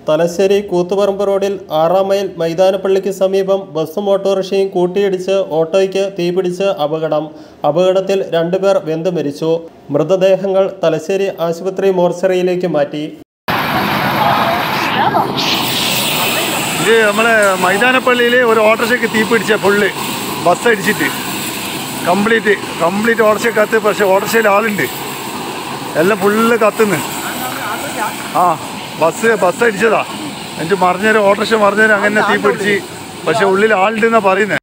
തലശ്ശേരി കൂത്തുപറമ്പ് റോഡിൽ ആറാം മൈൽ മൈതാനപ്പള്ളിക്ക് സമീപം ബസ്സും ഓട്ടോറിക്ഷയും കൂട്ടിയിടിച്ച് ഓട്ടോയ്ക്ക് തീപിടിച്ച് അപകടം അപകടത്തിൽ രണ്ടുപേർ വെന്തു മരിച്ചു മൃതദേഹങ്ങൾ തലശ്ശേരി ആശുപത്രി മോർച്ചറിയിലേക്ക് മാറ്റി ഇത് നമ്മളെ മൈതാനപ്പള്ളിയിൽ ഒരു ഓട്ടോറിക്ഷയ്ക്ക് തീ പിടിച്ച ഫുള്ള് ബസ് അടിച്ചിട്ട് കംപ്ലീറ്റ് കംപ്ലീറ്റ് ഓട്ടോറിക്ഷ കത്ത് പക്ഷേ ഓട്ടോറിക്ഷയിൽ ആളുണ്ട് എല്ലാം ഫുള്ള് കത്തുന്നു ആ ബസ് ബസ് അടിച്ചതാ എന്നിട്ട് മറിഞ്ഞേരം ഓട്ടോറിക്ഷ മറിഞ്ഞേരം അങ്ങനെ തീ പിടിച്ച് പക്ഷെ ഉള്ളിൽ ആളുണ്ടെന്നാണ് പറയുന്നത്